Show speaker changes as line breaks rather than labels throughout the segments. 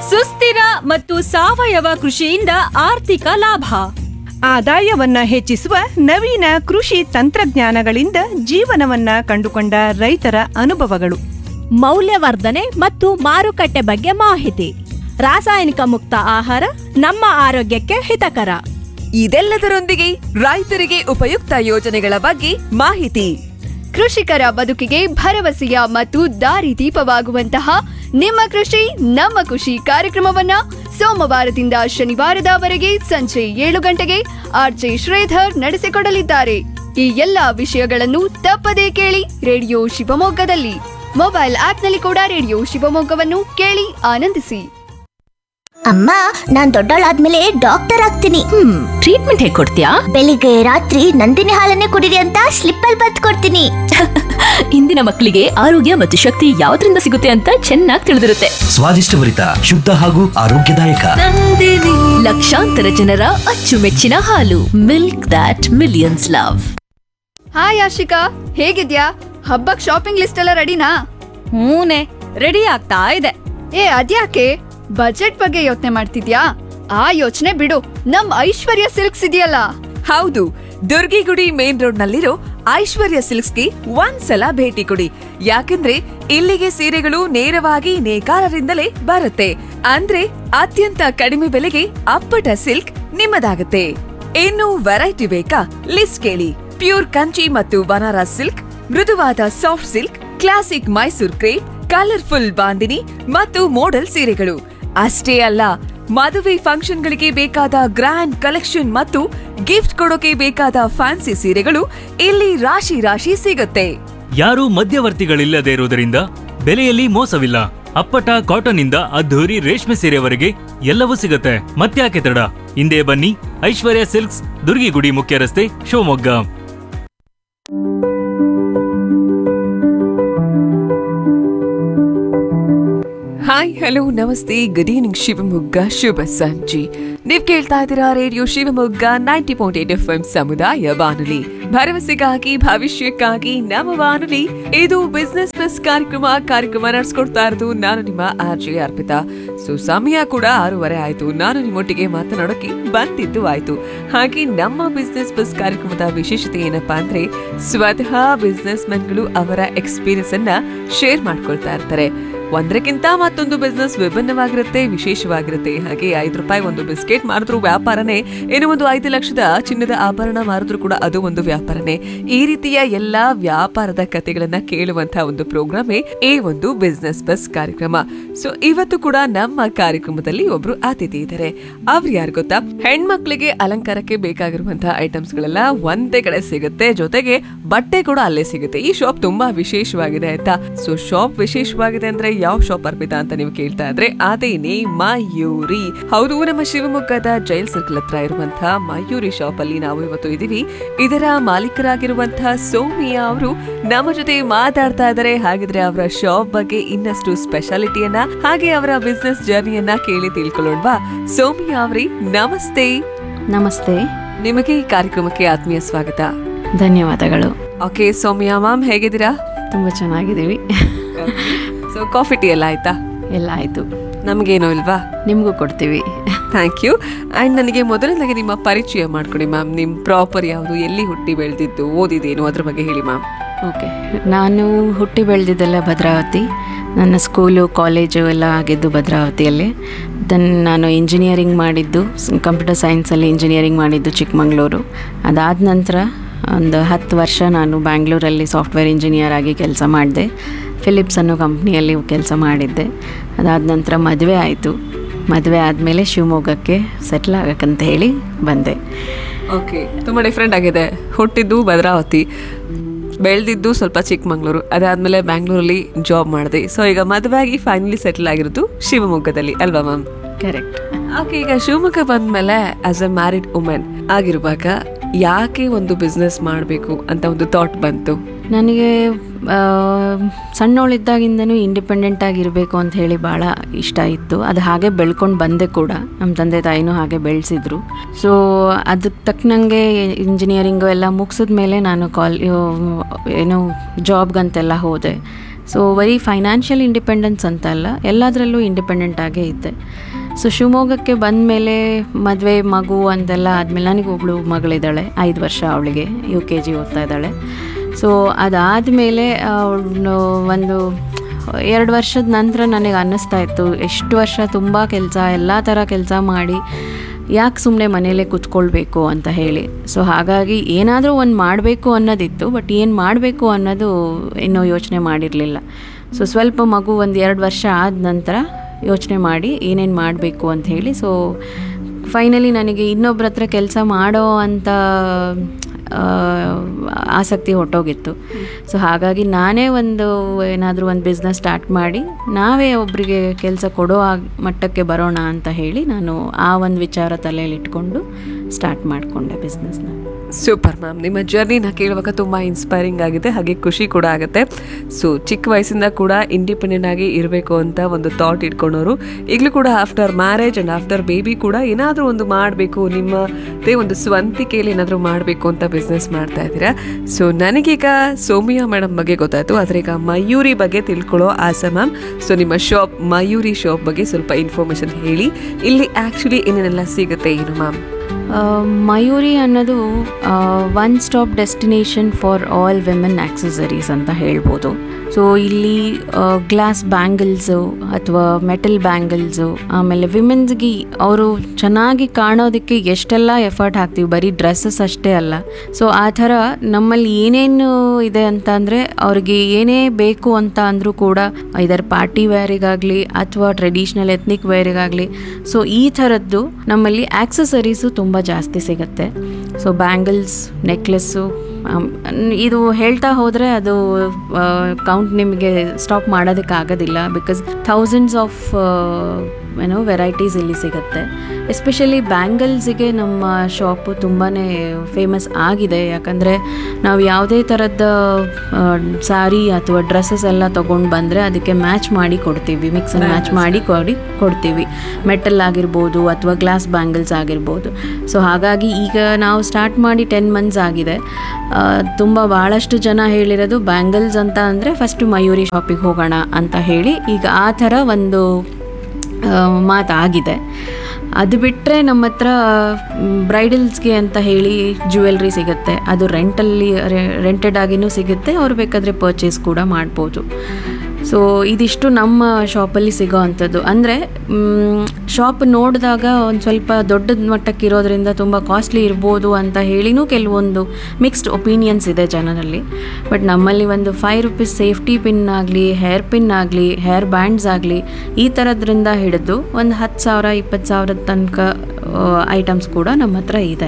ಸುಸ್ಥಿರ ಮತ್ತು ಸಾವಯವ ಕೃಷಿಯಿಂದ ಆರ್ಥಿಕ ಲಾಭ
ಆದಾಯವನ್ನ ಹೆಚ್ಚಿಸುವ ನವೀನ ಕೃಷಿ ತಂತ್ರಜ್ಞಾನಗಳಿಂದ ಜೀವನವನ್ನ ಕಂಡುಕೊಂಡ ರೈತರ ಅನುಭವಗಳು
ಮೌಲ್ಯವರ್ಧನೆ ಮತ್ತು ಮಾರುಕಟ್ಟೆ ಬಗ್ಗೆ ಮಾಹಿತಿ ರಾಸಾಯನಿಕ ಮುಕ್ತ ಆಹಾರ ನಮ್ಮ ಆರೋಗ್ಯಕ್ಕೆ ಹಿತಕರ
ಇದೆಲ್ಲದರೊಂದಿಗೆ ರೈತರಿಗೆ ಉಪಯುಕ್ತ ಯೋಜನೆಗಳ ಬಗ್ಗೆ ಮಾಹಿತಿ
ಕೃಷಿಕರ ಬದುಕಿಗೆ ಭರವಸೆಯ ಮತ್ತು ದಾರಿದೀಪವಾಗುವಂತಹ ನಿಮ್ಮ ಕೃಷಿ ನಮ್ಮ ಖುಷಿ ಕಾರ್ಯಕ್ರಮವನ್ನ ಸೋಮವಾರದಿಂದ ಶನಿವಾರದವರೆಗೆ ಸಂಜೆ ಏಳು ಗಂಟೆಗೆ ಆರ್ಜೆ ಶ್ರೀಧರ್ ನಡೆಸಿಕೊಡಲಿದ್ದಾರೆ ಈ ಎಲ್ಲಾ ವಿಷಯಗಳನ್ನು ತಪ್ಪದೇ ಕೇಳಿ ರೇಡಿಯೋ ಶಿವಮೊಗ್ಗದಲ್ಲಿ ಮೊಬೈಲ್ ಆಪ್ನಲ್ಲಿ ಕೂಡ ರೇಡಿಯೋ ಶಿವಮೊಗ್ಗವನ್ನು ಕೇಳಿ ಆನಂದಿಸಿ
ಅಮ್ಮ ನಾನ್ ದೊಡ್ಡವಳಾದ್ಮೇಲೆ ಡಾಕ್ಟರ್ ಆಗ್ತೀನಿ
ಹ್ಮ್ ಟ್ರೀಟ್ಮೆಂಟ್ ಹೇಗೆ ಕೊಡ್ತೀಯಾ
ಬೆಳಿಗ್ಗೆ ರಾತ್ರಿ ನಂದಿನಿ ಹಾಲನ್ನೇ ಕುಡಿರಿ ಅಂತ ಸ್ಲಿಪ್ ಅಲ್ಲಿ ಬತ್ ಕೊಡ್ತೀನಿ
ಇಂದಿನ ಮಕ್ಕಳಿಗೆ ಆರೋಗ್ಯ ಮತ್ತು ಶಕ್ತಿ ಯಾವ್ದ್ರಿಂದ ಸಿಗುತ್ತೆ ಅಂತ ಚೆನ್ನಾಗಿ ತಿಳಿದಿರುತ್ತೆ
ಸ್ವಾದಿಷ್ಟಭರಿತ ಶುದ್ಧ ಹಾಗೂ ಆರೋಗ್ಯದಾಯಕ
ಲಕ್ಷಾಂತರ ಜನರ ಅಚ್ಚುಮೆಚ್ಚಿನ ಹಾಲು milk that millions love
hi Ashika ಹೇಗಿದ್ಯಾ ಹಬ್ಬಕ್ ಶಾಪಿಂಗ್ ಲಿಸ್ಟ್ ಎಲ್ಲ ರೆಡಿನಾ
ಹೂನೆ ರೆಡಿ ಆಗ್ತಾ ಇದೆ
ಏ ಅದ್ಯಾಕೆ ಬಜೆಟ್ ಬಗ್ಗೆ ಯೋಚನೆ ಮಾಡ್ತಿದ್ಯಾ ಆ ಯೋಚನೆ ಬಿಡು ನಮ್ ಐಶ್ವರ್ಯ ಸಿಲ್ಕ್ಸ್ ಇದೆಯಲ್ಲ
ಹೌದು ದುರ್ಗಿಗುಡಿ ಮೇನ್ ರೋಡ್ ನಲ್ಲಿರೋ ಐಶ್ವರ್ಯ ಸಿಲ್ಕ್ಸ್ಗೆ ಒಂದ್ಸಲ ಭೇಟಿ ಕೊಡಿ ಯಾಕಂದ್ರೆ ಇಲ್ಲಿಗೆ ಸೀರೆಗಳು ನೇರವಾಗಿ ನೇಕಾರರಿಂದಲೇ ಬರುತ್ತೆ ಅಂದ್ರೆ ಅತ್ಯಂತ ಕಡಿಮೆ ಬೆಲೆಗೆ ಅಪ್ಪಟ ಸಿಲ್ಕ್ ನಿಮ್ಮದಾಗುತ್ತೆ ಇನ್ನು ವೆರೈಟಿ ಬೇಕಾ ಲಿಸ್ಟ್ ಕೇಳಿ ಪ್ಯೂರ್ ಕಂಚಿ ಮತ್ತು ಬನಾರಸ್ ಸಿಲ್ಕ್ ಮೃದುವಾದ soft silk classic Mysore crepe colourful bandhani ಮತ್ತು ಮೋಡಲ್ ಸೀರೆಗಳು ಅಷ್ಟೇ ಅಲ್ಲ ಮದುವೆ ಫಂಕ್ಷನ್ಗಳಿಗೆ ಬೇಕಾದ ಗ್ರ್ಯಾಂಡ್ ಕಲೆಕ್ಷನ್ ಮತ್ತು ಗಿಫ್ಟ್ ಕೊಡೋಕೆ ಬೇಕಾದ ಫ್ಯಾನ್ಸಿ ಸೀರೆಗಳು ಇಲ್ಲಿ ರಾಶಿ ರಾಶಿ ಸಿಗುತ್ತೆ
ಯಾರೂ ಮಧ್ಯವರ್ತಿಗಳಿಲ್ಲದೆ ಇರುವುದರಿಂದ ಬೆಲೆಯಲ್ಲಿ ಮೋಸವಿಲ್ಲ ಅಪ್ಪಟ ಕಾಟನ್ ಇಂದ ಅದ್ಧೂರಿ ರೇಷ್ಮೆ ಸೀರೆವರೆಗೆ ಎಲ್ಲವೂ ಸಿಗುತ್ತೆ ಮತ್ತ್ಯಾಕೆ ತಡ ಹಿಂದೆ ಬನ್ನಿ ಐಶ್ವರ್ಯ ಸಿಲ್ಕ್ಸ್ ದುರ್ಗಿಗುಡಿ ಮುಖ್ಯ ರಸ್ತೆ Shivamogga
hi hello namaste good evening Shivamogga ಶುಭ ಸಂಜೆ ನೀವ್ ಕೇಳ್ತಾ ಇದ್ದೀರಾ radio Shivamogga ninety point eight F M ಸಮುದಾಯ ಬಾನುಲಿ ಭರವಸೆಗಾಗಿ ಭವಿಷ್ಯಕ್ಕಾಗಿ ನಮ್ಮ ಬಾನುಲಿ ಇದು ಬಿಸ್ನೆಸ್ ಪ್ಲಸ್ ಕಾರ್ಯಕ್ರಮ ಕಾರ್ಯಕ್ರಮ ನಡೆಸ್ಕೊಡ್ತಾ ಇರೋದು ನಾನು ನಿಮ್ಮ ಆರ್ ಜೆ ಅರ್ಪಿತಾ ಸೊ ಸಮಯ ಕೂಡ ಆರೂವರೆ ಆಯ್ತು ನಾನು ನಿಮ್ಮೊಟ್ಟಿಗೆ ಮಾತನಾಡೋಕೆ ಬಂದಿದ್ದು ಆಯ್ತು ಹಾಗೆ ನಮ್ಮ ಬಿಸ್ನೆಸ್ ಪ್ಲಸ್ ಕಾರ್ಯಕ್ರಮದ ವಿಶೇಷತೆ ಏನಪ್ಪಾ ಅಂದ್ರೆ ಸ್ವತಃ ಬಿಸ್ನೆಸ್ ಮೆನ್ಗಳು ಅವರ ಎಕ್ಸ್ಪೀರಿಯನ್ಸ್ ಅನ್ನ ಶೇರ್ ಮಾಡ್ಕೊಳ್ತಾ ಇರ್ತಾರೆ ಒಂದಕ್ಕಿಂತ ಮತ್ತೊಂದು ಬಿಸ್ನೆಸ್ ವಿಭಿನ್ನವಾಗಿರುತ್ತೆ ವಿಶೇಷವಾಗಿರುತ್ತೆ ಹಾಗೆ ಐದು ರೂಪಾಯಿ ಒಂದು ಬಿಸ್ಕೆಟ್ ಮಾರಿದ್ರು ವ್ಯಾಪಾರನೇ ಇನ್ನು ಒಂದು ಐದು ಲಕ್ಷದ ಚಿನ್ನದ ಆಭರಣ ಮಾರಿದ್ರು ಕೂಡ ಅದು ಒಂದು ವ್ಯಾಪಾರನೇ ಈ ರೀತಿಯ ಎಲ್ಲಾ ವ್ಯಾಪಾರದ ಕಥೆಗಳನ್ನ ಕೇಳುವಂತಹ ಒಂದು ಪ್ರೋಗ್ರಾಮೇ ಈ ಒಂದು ಬಿಸ್ನೆಸ್ ಬಸ್ ಕಾರ್ಯಕ್ರಮ ಸೊ ಇವತ್ತು ಕೂಡ ನಮ್ಮ ಕಾರ್ಯಕ್ರಮದಲ್ಲಿ ಒಬ್ರು ಅತಿಥಿ ಇದ್ದಾರೆ ಅವ್ರು ಯಾರು ಗೊತ್ತಾ ಹೆಣ್ಮಕ್ಳಿಗೆ ಅಲಂಕಾರಕ್ಕೆ ಬೇಕಾಗಿರುವಂತಹ ಐಟಮ್ಸ್ ಗಳೆಲ್ಲ ಒಂದೇ ಕಡೆ ಸಿಗುತ್ತೆ ಜೊತೆಗೆ ಬಟ್ಟೆ ಕೂಡ ಅಲ್ಲೇ ಸಿಗುತ್ತೆ ಈ ಶಾಪ್ ತುಂಬಾ ವಿಶೇಷವಾಗಿದೆ ಆಯ್ತಾ ಸೊ ಶಾಪ್ ವಿಶೇಷವಾಗಿದೆ ಅಂದ್ರೆ ಯಾವ ಶಾಪ್ ಅರ್ಪಿತಾ ಅಂತ ನೀವು ಕೇಳ್ತಾ ಇದ್ರೆ ಅದೇನೆ ಮಯೂರಿ ಹೌದು ನಮ್ಮ ಶಿವಮೊಗ್ಗದ ಜೈಲ್ ಸರ್ಕಲ್ ಹತ್ರ ಇರುವಂತಹ ಮಯೂರಿ ಶಾಪ್ ಅಲ್ಲಿ ನಾವು ಇವತ್ತು ಇದೀವಿ ಇದರ ಮಾಲೀಕರಾಗಿರುವಂತಹ ಸೌಮ್ಯ ಅವರು ನಮ್ಮ ಜೊತೆ ಮಾತಾಡ್ತಾ ಇದ್ದಾರೆ ಹಾಗಿದ್ರೆ ಅವರ ಶಾಪ್ ಬಗ್ಗೆ ಇನ್ನಷ್ಟು ಸ್ಪೆಷಾಲಿಟಿಯನ್ನ ಹಾಗೆ ಅವರ ಬಿಸ್ನೆಸ್ ಜರ್ನಿಯನ್ನ ಕೇಳಿ ತಿಳ್ಕೊಳ್ಳೋಣವಾ ಸೌಮ್ಯ ಅವ್ರಿ ನಮಸ್ತೆ
ನಮಸ್ತೆ
ನಿಮಗೆ ಈ ಕಾರ್ಯಕ್ರಮಕ್ಕೆ ಆತ್ಮೀಯ ಸ್ವಾಗತ
ಧನ್ಯವಾದಗಳು
ಓಕೆ ಸೌಮ್ಯ ಮ್ಯಾಮ್ ಹೇಗಿದ್ದೀರಾ
ತುಂಬ ಚೆನ್ನಾಗಿದ್ದೀವಿ
ಸೊ ಕಾಫಿ ಟೀ ಎಲ್ಲ ಆಯ್ತಾ
ಎಲ್ಲ ಆಯಿತು
ನಮಗೇನೋ ಇಲ್ವಾ
ನಿಮಗೂ ಕೊಡ್ತೀವಿ
ಥ್ಯಾಂಕ್ ಯು ಆ್ಯಂಡ್ ನನಗೆ ಮೊದಲನೇದಾಗಿ ನಿಮ್ಮ ಪರಿಚಯ ಮಾಡ್ಕೊಡಿ ಮ್ಯಾಮ್ ನಿಮ್ಮ ಪ್ರಾಪರ್ ಯಾವುದು ಎಲ್ಲಿ ಹುಟ್ಟಿ ಬೆಳೆದಿದ್ದು ಓದಿದ್ದೇನು ಅದ್ರ ಬಗ್ಗೆ ಹೇಳಿ ಮ್ಯಾಮ್
ಓಕೆ ನಾನು ಹುಟ್ಟಿ ಬೆಳೆದಿದ್ದೆಲ್ಲ ಭದ್ರಾವತಿ ನನ್ನ ಸ್ಕೂಲು ಕಾಲೇಜು ಎಲ್ಲ ಆಗಿದ್ದು ಭದ್ರಾವತಿಯಲ್ಲಿ ದೆನ್ ನಾನು ಇಂಜಿನಿಯರಿಂಗ್ ಮಾಡಿದ್ದು ಕಂಪ್ಯೂಟರ್ ಸೈನ್ಸಲ್ಲಿ ಇಂಜಿನಿಯರಿಂಗ್ ಮಾಡಿದ್ದು ಚಿಕ್ಕಮಂಗ್ಳೂರು ಅದಾದ ನಂತರ ಒಂದು ಹತ್ತು ವರ್ಷ ನಾನು ಬ್ಯಾಂಗ್ಳೂರಲ್ಲಿ ಸಾಫ್ಟ್ವೇರ್ ಇಂಜಿನಿಯರ್ ಆಗಿ ಕೆಲಸ ಮಾಡಿದೆ ಫಿಲಿಪ್ಸ್ ಅನ್ನೋ ಕಂಪ್ನಿಯಲ್ಲಿ ಕೆಲಸ ಮಾಡಿದ್ದೆ ಅದಾದ ನಂತರ ಮದುವೆ ಆಯಿತು ಮದುವೆ ಆದಮೇಲೆ ಶಿವಮೊಗ್ಗಕ್ಕೆ ಸೆಟ್ಲ್ ಆಗಕ್ಕಂತ ಹೇಳಿ ಬಂದೆ
ಓಕೆ ತುಂಬ ಡಿಫ್ರೆಂಟ್ ಆಗಿದೆ ಹುಟ್ಟಿದ್ದು ಭದ್ರಾವತಿ ಬೆಳೆದಿದ್ದು ಸ್ವಲ್ಪ ಚಿಕ್ಕಮಂಗ್ಳೂರು ಅದಾದಮೇಲೆ ಬ್ಯಾಂಗ್ಳೂರಲ್ಲಿ ಜಾಬ್ ಮಾಡಿದೆ ಸೊ ಈಗ ಮದುವೆ ಆಗಿ ಫೈನಲಿ ಸೆಟಲ್ ಆಗಿರೋದು ಶಿವಮೊಗ್ಗದಲ್ಲಿ ಅಲ್ವಾ ಮ್ಯಾಮ್
ಕರೆಕ್ಟ್
ಓಕೆ ಈಗ ಶಿವಮೊಗ್ಗ ಬಂದ್ಮೇಲೆ ಆಸ್ ಎ ಮ್ಯಾರಿಡ್ ವುಮೆನ್ ಆಗಿರುವಾಗ ಯಾಕೆ ಒಂದು ಬಿಸ್ನೆಸ್ ಮಾಡಬೇಕು ಅಂತ ಒಂದು ಥಾಟ್ ಬಂತು
ನನಗೆ ಆ, ಸಣ್ಣವಳಿದ್ದಾಗಿಂದನೂ ಇಂಡಿಪೆಂಡೆಂಟ್ ಆಗಿರಬೇಕು ಅಂತ ಹೇಳಿ ಭಾಳ ಇಷ್ಟ ಇತ್ತು ಅದು ಹಾಗೆ ಬೆಳ್ಕೊಂಡು ಬಂದೆ ಕೂಡ ನಮ್ಮ ತಂದೆ ತಾಯಿನೂ ಹಾಗೆ ಬೆಳೆಸಿದ್ರು ಸೊ ಅದಕ್ಕೆ ತಕ್ಕನಂಗೆ ಇಂಜಿನಿಯರಿಂಗು ಎಲ್ಲ ಮುಗಿಸಿದ ಮೇಲೆ ನಾನು ಕಾಲ್ ಏನು ಜಾಬ್ಗಂತೆಲ್ಲ ಹೋದೆ ಸೊ ಬರೀ ಫೈನಾನ್ಷಿಯಲ್ ಇಂಡಿಪೆಂಡೆನ್ಸ್ ಅಂತ ಅಲ್ಲ ಎಲ್ಲದರಲ್ಲೂ ಇಂಡಿಪೆಂಡೆಂಟ್ ಆಗೇ ಇದ್ದೆ ಸೊ ಶಿವಮೊಗ್ಗಕ್ಕೆ ಬಂದ ಮೇಲೆ ಮದುವೆ ಮಗು ಅಂತೆಲ್ಲ ಆದಮೇಲೆ ನನಗೆ ಒಬ್ಳು ಮಗಳಿದ್ದಾಳೆ ಐದು ವರ್ಷ ಅವಳಿಗೆ ಯು ಕೆ ಜಿ ಓದ್ತಾ ಇದ್ದಾಳೆ ಸೊ ಅದಾದಮೇಲೆ ಅವಳು ಒಂದು ಎರಡು ವರ್ಷದ ನಂತರ ನನಗೆ ಅನ್ನಿಸ್ತಾ ಇತ್ತು ಎಷ್ಟು ವರ್ಷ ತುಂಬ ಕೆಲಸ ಎಲ್ಲ ಥರ ಕೆಲಸ ಮಾಡಿ ಯಾಕೆ ಸುಮ್ಮನೆ ಮನೇಲೇ ಕೂತ್ಕೊಳ್ಬೇಕು ಅಂತ ಹೇಳಿ ಸೊ ಹಾಗಾಗಿ ಏನಾದರೂ ಒಂದು ಮಾಡಬೇಕು ಅನ್ನೋದಿತ್ತು ಬಟ್ ಏನು ಮಾಡಬೇಕು ಅನ್ನೋದು ಇನ್ನೂ ಯೋಚನೆ ಮಾಡಿರಲಿಲ್ಲ ಸೊ ಸ್ವಲ್ಪ ಮಗು ಒಂದು ಎರಡು ವರ್ಷ ಆದ ನಂತರ ಯೋಚನೆ ಮಾಡಿ ಏನೇನು ಮಾಡಬೇಕು ಅಂತ ಹೇಳಿ ಸೊ ಫೈನಲಿ ನನಗೆ ಇನ್ನೊಬ್ಬರ ಹತ್ರ ಕೆಲಸ ಮಾಡೋ ಅಂತ ಆ, ಆಸಕ್ತಿ ಹೊಟ್ಟೋಗಿತ್ತು ಸೊ ಹಾಗಾಗಿ ನಾನೇ ಒಂದು ಏನಾದರೂ ಒಂದು ಬಿಸ್ನೆಸ್ ಸ್ಟಾರ್ಟ್ ಮಾಡಿ ನಾವೇ ಒಬ್ಬರಿಗೆ ಕೆಲಸ ಕೊಡೋ ಆ ಮಟ್ಟಕ್ಕೆ ಬರೋಣ ಅಂತ ಹೇಳಿ ನಾನು ಆ ಒಂದು ವಿಚಾರ ತಲೆಯಲ್ಲಿ ಇಟ್ಕೊಂಡು ಸ್ಟಾರ್ಟ್ ಮಾಡಿಕೊಂಡೆ ಬಿಸ್ನೆಸ್ನ
ಸೂಪರ್ ಮ್ಯಾಮ್ ನಿಮ್ಮ ಜರ್ನಿನ ಕೇಳುವಾಗ ತುಂಬ ಇನ್ಸ್ಪೈರಿಂಗ್ ಆಗಿದೆ ಹಾಗೆ ಖುಷಿ ಕೂಡ ಆಗುತ್ತೆ ಸೊ ಚಿಕ್ಕ ವಯಸ್ಸಿಂದ ಕೂಡ ಇಂಡಿಪೆಂಡೆಂಟ್ ಆಗಿ ಇರಬೇಕು ಅಂತ ಒಂದು ಥಾಟ್ ಇಟ್ಕೊಂಡವರು ಈಗಲೂ ಕೂಡ after marriage and after baby ಕೂಡ ಏನಾದರೂ ಒಂದು ಮಾಡಬೇಕು ನಿಮ್ಮದೇ ಒಂದು ಸ್ವಂತಿಕೆಯಲ್ಲಿ ಏನಾದರೂ ಮಾಡಬೇಕು ಅಂತ ಬಿಸ್ನೆಸ್ ಮಾಡ್ತಾ ಇದ್ದೀರಾ ಸೊ ನನಗೀಗ ಸೋಮಿಯಾ ಮೇಡಮ್ ಬಗ್ಗೆ ಗೊತ್ತಾಯಿತು ಆದರೆ ಈಗ ಮಯೂರಿ ಬಗ್ಗೆ ತಿಳ್ಕೊಳ್ಳೋ ಆಸೆ ಮ್ಯಾಮ್ ಸೊ ನಿಮ್ಮ ಶಾಪ್ ಮಯೂರಿ ಶಾಪ್ ಬಗ್ಗೆ ಸ್ವಲ್ಪ ಇನ್ಫಾರ್ಮೇಷನ್ ಹೇಳಿ ಇಲ್ಲಿ ಆ್ಯಕ್ಚುಲಿ ಏನೇನೆಲ್ಲ ಸಿಗುತ್ತೆ ಏನು ಮ್ಯಾಮ್
ಆ, ಮಯೂರಿ ಅನ್ನೋದು one stop destination for all women accessories ಅಂತ ಹೇಳ್ಬೋದು ಸೊ ಇಲ್ಲಿ ಗ್ಲಾಸ್ ಬ್ಯಾಂಗಲ್ಸು ಅಥವಾ ಮೆಟಲ್ ಬ್ಯಾಂಗಲ್ಸು ಆಮೇಲೆ ವಿಮೆನ್ಸ್ಗೆ ಅವರು ಚೆನ್ನಾಗಿ ಕಾಣೋದಕ್ಕೆ ಎಷ್ಟೆಲ್ಲ ಎಫರ್ಟ್ ಹಾಕ್ತೀವಿ ಬರೀ ಡ್ರೆಸ್ಸಸ್ ಅಷ್ಟೇ ಅಲ್ಲ ಸೊ ಆ ಥರ ನಮ್ಮಲ್ಲಿ ಏನೇನು ಇದೆ ಅಂತ ಅಂದರೆ ಅವ್ರಿಗೆ ಏನೇ ಬೇಕು ಅಂತ ಅಂದರೂ ಕೂಡ ಇದರ ಪಾರ್ಟಿ ವೇರಿಗಾಗಲಿ ಅಥವಾ ಟ್ರೆಡಿಷ್ನಲ್ ಎತ್ನಿಕ್ ವೇರಿಗಾಗಲಿ ಸೊ ಈ ಥರದ್ದು ನಮ್ಮಲ್ಲಿ ಆಕ್ಸೆಸರೀಸು ತುಂಬ ಜಾಸ್ತಿ ಸಿಗುತ್ತೆ ಸೊ ಬ್ಯಾಂಗಲ್ಸ್ ನೆಕ್ಲೆಸ್ಸು ಇದು ಹೇಳ್ತಾ ಹೋದರೆ ಅದು ಕೌಂಟ್ ನಿಮಗೆ ಸ್ಟಾಪ್ ಮಾಡೋದಕ್ಕಾಗೋದಿಲ್ಲ ಬಿಕಾಸ್ ಥೌಸಂಡ್ಸ್ ಆಫ್ ಏನೋ ವೆರೈಟೀಸ್ ಇಲ್ಲಿ ಸಿಗುತ್ತೆ ಎಸ್ಪೆಷಲಿ ಬ್ಯಾಂಗಲ್ಸಿಗೆ ನಮ್ಮ ಶಾಪು ತುಂಬಾ ಫೇಮಸ್ ಆಗಿದೆ ಯಾಕಂದರೆ ನಾವು ಯಾವುದೇ ಥರದ ಸಾರಿ ಅಥವಾ ಡ್ರೆಸ್ಸಸ್ ಎಲ್ಲ ತೊಗೊಂಡು ಬಂದರೆ ಅದಕ್ಕೆ ಮ್ಯಾಚ್ ಮಾಡಿ ಕೊಡ್ತೀವಿ ಮಿಕ್ಸ್ ಆ್ಯಂಡ್ ಮ್ಯಾಚ್ ಮಾಡಿ ಕೊಡಿ ಕೊಡ್ತೀವಿ ಮೆಟಲ್ ಆಗಿರ್ಬೋದು ಅಥವಾ ಗ್ಲಾಸ್ ಬ್ಯಾಂಗಲ್ಸ್ ಆಗಿರ್ಬೋದು ಸೊ ಹಾಗಾಗಿ ಈಗ ನಾವು ಸ್ಟಾರ್ಟ್ ಮಾಡಿ ಟೆನ್ ಮಂತ್ಸ್ ಆಗಿದೆ ತುಂಬ ಭಾಳಷ್ಟು ಜನ ಹೇಳಿರೋದು ಬ್ಯಾಂಗಲ್ಸ್ ಅಂತ ಅಂದರೆ ಫಸ್ಟು ಮಯೂರಿ ಶಾಪಿಗೆ ಹೋಗೋಣ ಅಂತ ಹೇಳಿ ಈಗ ಆ ಥರ ಒಂದು ಆ, ಮಾತಾಗಿದೆ ಅದು ಬಿಟ್ಟರೆ ನಮ್ಮ ಹತ್ರ ಬ್ರೈಡಲ್ಸ್ಗೆ ಅಂತ ಹೇಳಿ ಜ್ಯುವೆಲ್ರಿ ಸಿಗುತ್ತೆ ಅದು ರೆಂಟಲ್ಲಿ ರೆಂಟೆಡ್ ಆಗಿನೂ ಸಿಗುತ್ತೆ ಅವ್ರು ಬೇಕಾದರೆ ಪರ್ಚೇಸ್ ಕೂಡ ಮಾಡ್ಬೋದು ಸೊ ಇದಿಷ್ಟು ನಮ್ಮ ಶಾಪಲ್ಲಿ ಸಿಗೋ ಅಂಥದ್ದು ಅಂದರೆ ಶಾಪ್ ನೋಡಿದಾಗ ಒಂದು ಸ್ವಲ್ಪ ದೊಡ್ಡದ ಮಟ್ಟಕ್ಕೆ ಇರೋದ್ರಿಂದ ತುಂಬ ಕಾಸ್ಟ್ಲಿ ಇರ್ಬೋದು ಅಂತ ಹೇಳಿನೂ ಕೆಲವೊಂದು ಮಿಕ್ಸ್ಡ್ ಒಪಿನಿಯನ್ಸ್ ಇದೆ ಜನರಲ್ಲಿ ಬಟ್ ನಮ್ಮಲ್ಲಿ ಒಂದು ಫೈವ್ ರುಪೀಸ್ ಸೇಫ್ಟಿ ಪಿನ್ ಆಗಲಿ ಹೇರ್ ಪಿನ್ ಆಗಲಿ ಹೇರ್ ಬ್ಯಾಂಡ್ಸ್ ಆಗಲಿ ಈ ಥರದ್ರಿಂದ ಹಿಡಿದು ಒಂದು ಹತ್ತು ಸಾವಿರ ಇಪ್ಪತ್ತು ಸಾವಿರದ ತನಕ ಐಟಮ್ಸ್ ಕೂಡ ನಮ್ಮ ಹತ್ರ ಇದೆ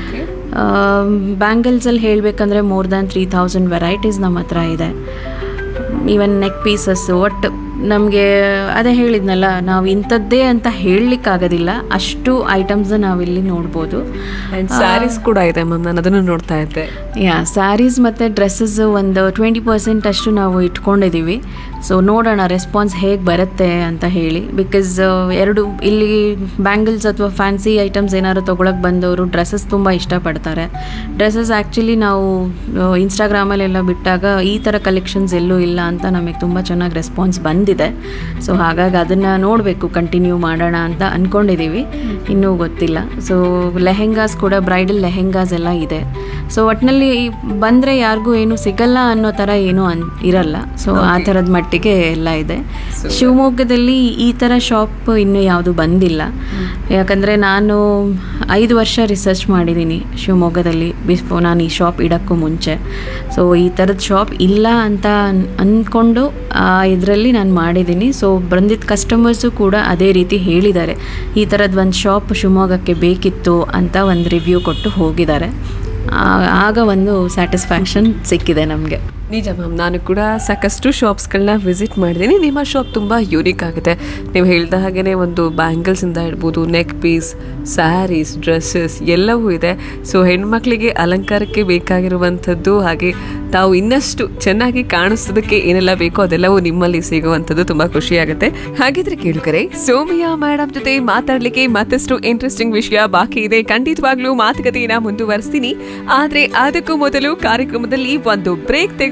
ಬ್ಯಾಂಗಲ್ಸಲ್ಲಿ ಹೇಳಬೇಕಂದ್ರೆ more than three thousand varieties ನಮ್ಮ ಹತ್ರ ಇದೆ ಈವನ್ ನೆಕ್ ಪೀಸಸ್ಸು ಒಟ್ಟು ನಮಗೆ ಅದೇ ಹೇಳಿದ್ನಲ್ಲ ನಾವು ಇಂಥದ್ದೇ ಅಂತ ಹೇಳಲಿಕ್ಕಾಗೋದಿಲ್ಲ ಅಷ್ಟು ಐಟಮ್ಸ್ ನಾವಿಲ್ಲಿ ನೋಡ್ಬೋದು
ಆ್ಯಂಡ್ ಸ್ಯಾರೀಸ್ ಕೂಡ ಇದೆ ಮ್ಯಾಮ್ ನಾನು ಅದನ್ನು ನೋಡ್ತಾ ಇದ್ದೆ
ಯಾ ಸ್ಯಾರೀಸ್ ಮತ್ತು ಡ್ರೆಸ್ಸಸ್ ಒಂದು ಟ್ವೆಂಟಿ ಪರ್ಸೆಂಟ್ ಅಷ್ಟು ನಾವು ಇಟ್ಕೊಂಡಿದ್ದೀವಿ ಸೊ ನೋಡೋಣ ರೆಸ್ಪಾನ್ಸ್ ಹೇಗೆ ಬರುತ್ತೆ ಅಂತ ಹೇಳಿ ಬಿಕಾಸ್ ಎರಡು ಇಲ್ಲಿ ಬ್ಯಾಂಗಲ್ಸ್ ಅಥವಾ ಫ್ಯಾನ್ಸಿ ಐಟಮ್ಸ್ ಏನಾದ್ರು ತೊಗೊಳಕ್ಕೆ ಬಂದವರು ಡ್ರೆಸ್ಸಸ್ ತುಂಬ ಇಷ್ಟಪಡ್ತಾರೆ ಡ್ರೆಸ್ಸಸ್ ಆ್ಯಕ್ಚುಲಿ ನಾವು ಇನ್ಸ್ಟಾಗ್ರಾಮಲ್ಲೆಲ್ಲ ಬಿಟ್ಟಾಗ ಈ ಥರ ಕಲೆಕ್ಷನ್ಸ್ ಎಲ್ಲೂ ಇಲ್ಲ ಅಂತ ನಮಗೆ ತುಂಬ ಚೆನ್ನಾಗಿ ರೆಸ್ಪಾನ್ಸ್ ಬಂದಿದೆ ಸೊ ಹಾಗಾಗಿ ಅದನ್ನು ನೋಡಬೇಕು ಕಂಟಿನ್ಯೂ ಮಾಡೋಣ ಅಂತ ಅಂದ್ಕೊಂಡಿದ್ದೀವಿ ಇನ್ನೂ ಗೊತ್ತಿಲ್ಲ ಸೊ ಲೆಹೆಂಗಾಸ್ ಕೂಡ ಬ್ರೈಡಲ್ ಲೆಹೆಂಗಾಸ್ ಎಲ್ಲ ಇದೆ ಸೊ ಒಟ್ಟಿನಲ್ಲಿ ಬಂದರೆ ಯಾರಿಗೂ ಏನು ಸಿಗಲ್ಲ ಅನ್ನೋ ಥರ ಏನೂ ಅನ್ ಇರಲ್ಲ ಸೊ ಆ ಥರದ ಮಟ್ಟಿಗೆ ಎಲ್ಲ ಇದೆ ಶಿವಮೊಗ್ಗದಲ್ಲಿ ಈ ಥರ ಶಾಪ್ ಇನ್ನೂ ಯಾವುದು ಬಂದಿಲ್ಲ ಯಾಕಂದರೆ ನಾನು ಐದು ವರ್ಷ ರಿಸರ್ಚ್ ಮಾಡಿದ್ದೀನಿ ಶಿವಮೊಗ್ಗದಲ್ಲಿ ಬಿಫೋ ನಾನು ಈ ಶಾಪ್ ಇಡೋಕ್ಕೂ ಮುಂಚೆ ಸೊ ಈ ಥರದ ಶಾಪ್ ಇಲ್ಲ ಅಂತ ಅನ್- ಅಂದ್ಕೊಂಡು ಇದರಲ್ಲಿ ನಾನು ಮಾಡಿದ್ದೀನಿ ಸೊ ಬಂದಿದ್ದ ಕಸ್ಟಮರ್ಸು ಕೂಡ ಅದೇ ರೀತಿ ಹೇಳಿದ್ದಾರೆ ಈ ಥರದ್ದು ಒಂದು ಶಾಪ್ ಶಿವಮೊಗ್ಗಕ್ಕೆ ಬೇಕಿತ್ತು ಅಂತ ಒಂದು ರಿವ್ಯೂ ಕೊಟ್ಟು ಹೋಗಿದ್ದಾರೆ ಆ- ಆಗ ಒಂದು ಸ್ಯಾಟಿಸ್ಫ್ಯಾಕ್ಷನ್ ಸಿಕ್ಕಿದೆ ನಮಗೆ
ನಿಜ ಮ್ಯಾಮ್ ನಾನು ಕೂಡ ಸಾಕಷ್ಟು ಶಾಪ್ಸ್ಗಳನ್ನ ವಿಸಿಟ್ ಮಾಡಿದ್ದೀನಿ ನಿಮ್ಮ ಶಾಪ್ ತುಂಬ ಯೂನಿಕ್ ಆಗುತ್ತೆ ನೀವು ಹೇಳಿದ ಹಾಗೆಯೇ ಒಂದು ಬ್ಯಾಂಗಲ್ಸಿಂದ ಇಡ್ಬೋದು ನೆಕ್ ಪೀಸ್ ಸ್ಯಾರೀಸ್ ಡ್ರೆಸ್ಸಸ್ ಎಲ್ಲವೂ ಇದೆ ಸೊ ಹೆಣ್ಮಕ್ಳಿಗೆ ಅಲಂಕಾರಕ್ಕೆ ಬೇಕಾಗಿರುವಂಥದ್ದು ಹಾಗೆ ತಾವು ಇನ್ನಷ್ಟು ಚೆನ್ನಾಗಿ ಕಾಣಿಸೋದಕ್ಕೆ ಏನೆಲ್ಲ ಬೇಕೋ ಅದೆಲ್ಲವೂ ನಿಮ್ಮಲ್ಲಿ ಸಿಗುವಂಥದ್ದು ತುಂಬ ಖುಷಿಯಾಗುತ್ತೆ ಹಾಗಿದ್ರೆ ಕೇಳುಗರೆ ಸೋಮಿಯಾ ಮೇಡಮ್ ಜೊತೆ ಮಾತಾಡಲಿಕ್ಕೆ ಮತ್ತಷ್ಟು ಇಂಟ್ರೆಸ್ಟಿಂಗ್ ವಿಷಯ ಬಾಕಿ ಇದೆ ಖಂಡಿತವಾಗ್ಲೂ ಮಾತುಕತೆಯನ್ನ ಮುಂದುವರಿಸ್ತೀನಿ ಆದ್ರೆ ಅದಕ್ಕೂ ಮೊದಲು ಕಾರ್ಯಕ್ರಮದಲ್ಲಿ ಒಂದು ಬ್ರೇಕ್ ತೆಗೆದು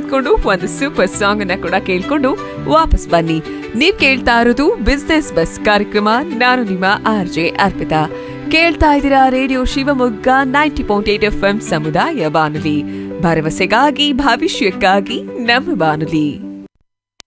ತೆಗೆದುಕೊಂಡು ಒಂದು ಸೂಪರ್ ಸಾಂಗ್ ಅನ್ನ ಕೂಡ ಕೇಳ್ಕೊಂಡು ವಾಪಸ್ ಬನ್ನಿ ನೀವ್ ಕೇಳ್ತಾ ಇರೋದು ಬಿಸ್ನೆಸ್ ಬಸ್ ಕಾರ್ಯಕ್ರಮ ನಾನು ನಿಮ್ಮ ಆರ್ ಜೆ ಅರ್ಪಿತಾ ಕೇಳ್ತಾ ಇದ್ದೀರಾ radio Shivamogga ninety point eight F M ಸಮುದಾಯ ಬಾನುಲಿ ಭರವಸೆಗಾಗಿ ಭವಿಷ್ಯಕ್ಕಾಗಿ ನಮ್ಮ ಬಾನುಲಿ